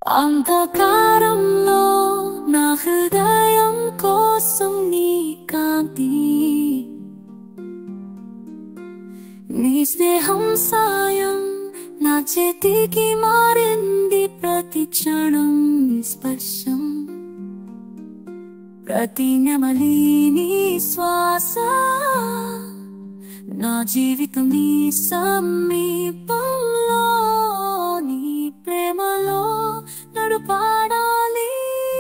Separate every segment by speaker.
Speaker 1: అంధకారంలో నా హృదయం కోసం నీ కాంతి నీ స్నేహం సాయం నా చేతికి మారింది ప్రతి క్షణం నీ స్పర్శం ప్రతి నెమలి నీ శ్వాస నా జీవితం నీ సమీపంలో నీ ప్రేమలో నడుపాడాలి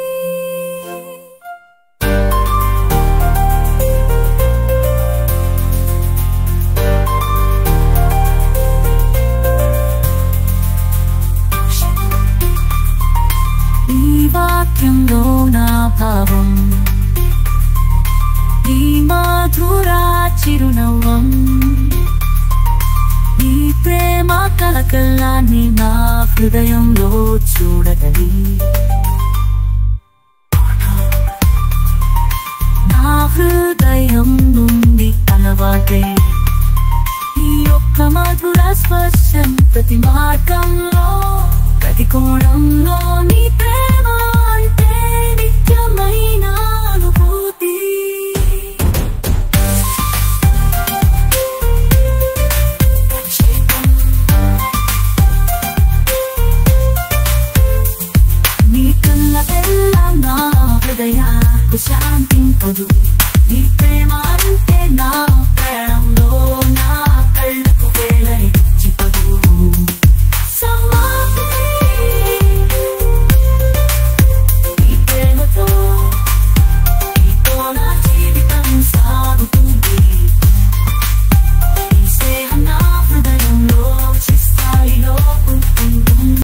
Speaker 1: ఈ వాక్యంలో నా భావం ఈ మధుర చిరునవ్వం ఈ ప్రేమ కలకల్లాన్ని నా హృదయంలో చూడగలి నా హృదయం నుండి అలవాటై ఈ ఒక్క మధుర స్పర్శం ప్రతి మార్గంలో ప్రతి కోణంలో నీ ప్రేమ అంటే నిత్యమైన అనుభూతి నీ కళ్ళ నా హృదయ శాంతింపదు నీ ప్రేమ